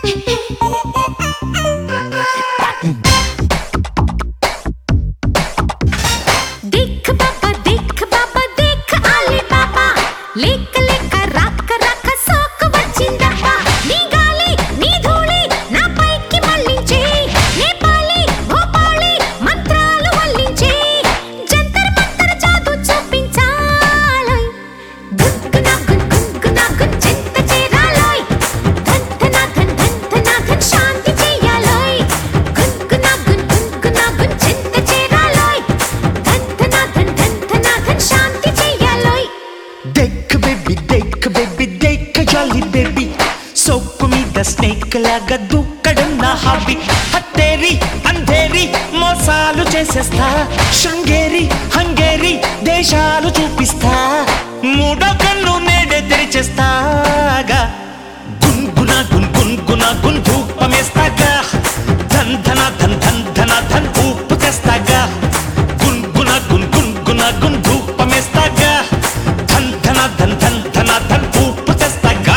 దేఖ్ బాబా దేఖ్ బాబా దేఖ్ ఆలీ బాబా లేక లేక రాక రాక సోకు వచ్చిందబ్బా నీ గాలి నీ ధూళి నా పైకి మళ్ళించి నేపాలి భోపాలి మంత్రాలు వల్లించి జంతర్ మంతర్ జాదు చూపించాలోయ్ గుంగునా గున్ గుంగునా గున్ చింత చేరాలోయ్ ధంధనా ధన్ ధంధనా ధన్ శాంతి చేయాలోయ్ గుంగునా గున్ గుంగునా గున్ చింత చేరాలోయ్ ధంధనా ధన్ ధంధనా ధన్ శాంతి చేయాలోయ్ deck baby deck baby deck jolly baby soap మీద స్నేక్ లాగా దూకడం నా హాబీ హత్తేరి అంధేరి మోసాలు చేసేస్తా శృంగేరి హంగేరి దేశాలు చూపిస్తా మూడో కన్ను నేడే తెరిచేస్తాగా గున్గున గున్ గున్గున గున్ ధూపమేస్తాగా ధన్ ధన ధన్ ధన్ ధన ధన్ ఊపు తెస్తాగా గున్గున గున్ గున్గున గున్ ధూపమేస్తాగా ధన్ ధన ధన్ ధన్ ధన ధన్ ఊపు తెస్తాగా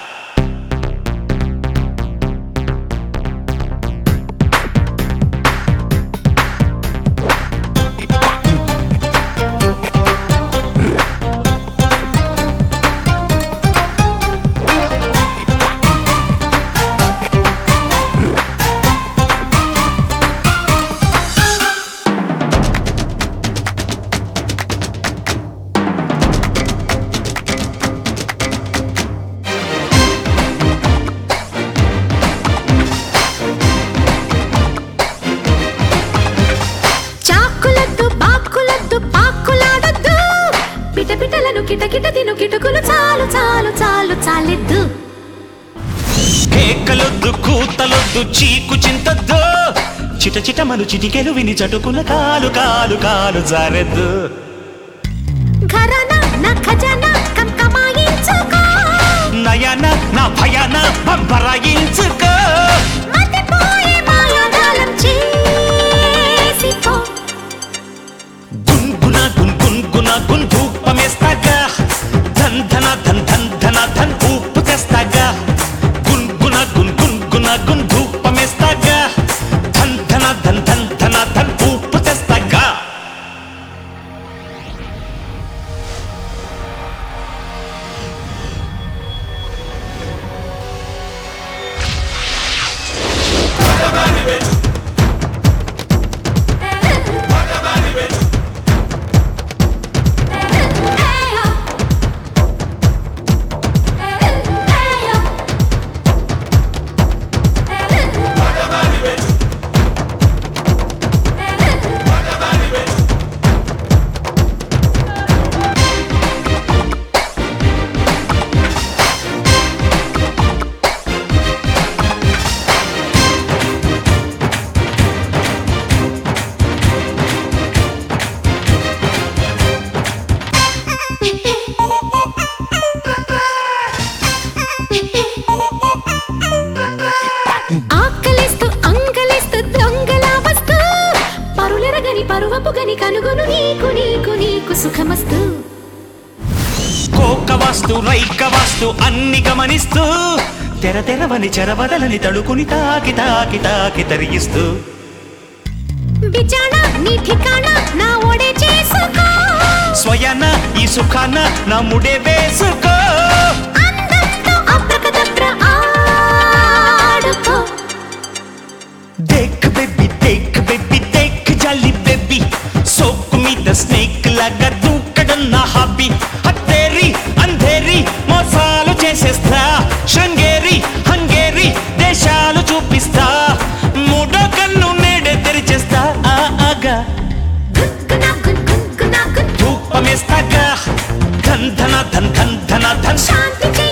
చాకులద్దు బాకులద్దు పాకులాడద్దు పిటపిటలను కిటకిట తిను కిటుకులు చాలు చాలు చాలు చాలెద్దు కేకలొద్దు కూతలొద్దు చీకు చింతద్దు చిట చిటమను చిటికెలు విని చటుకుల కాలు కాలు కాలు జారెద్దు ఘరానా నా ఖజానా కంకమాయించుకో నయన నా భయాన పంపరాయించుకో మతిపోయే మాయాజాలం చేసిపో గున్గున గున్ గున్గున గున్ ధూపమేస్తాగా ధన్ ధన ధన్ ధన్ ధన ధన్ ఊపు తెస్తాగా గున్గున గున్ గున్గున గున్ ధూపమేస్తాగా ధన్ ధన ధన్ ధన్ ధన ధన్ ఊపు తెస్తాగా ఆకలిస్తూ అంగలిస్తూ దొంగలా వస్తూ పరులెరగని పరువపు గని కనుగొను నీకు నీకు నీకు సుఖమస్తు కోక వాస్తు రైక వాస్తు అన్ని గమనిస్తూ తెర తెరవని చెరవదలని తడుకుని తాకి తాకి తాకి తరిగిస్తూ బిచాణ నీ ఠికాణా నా ఓడే చేసుకో స్వయాన ఈ సుఖాన నా ముడే వేసుకో అందంతో అబ్రకదబ్ర ఆడుకో దేక్ బేబీ దేక్ బేబీ దేక్ జాలి బేబీ సోకు మీద స్నేక్ లాగా దూకడం నా హాబీ హత్తేరి అంధేరి మోసాలు చేసేస్తా శృంగేరి హంగేరి దేశాలు చూపిస్తా మూడో కన్ను నేడే తెరిచేస్తా ఆ ఆగా గున్గునా గున్ గున్గునా గున్ ధూపమేస్తాగా ధన్ ధన ధన్ ధన్ ధన ధన్ శాంతి చేయ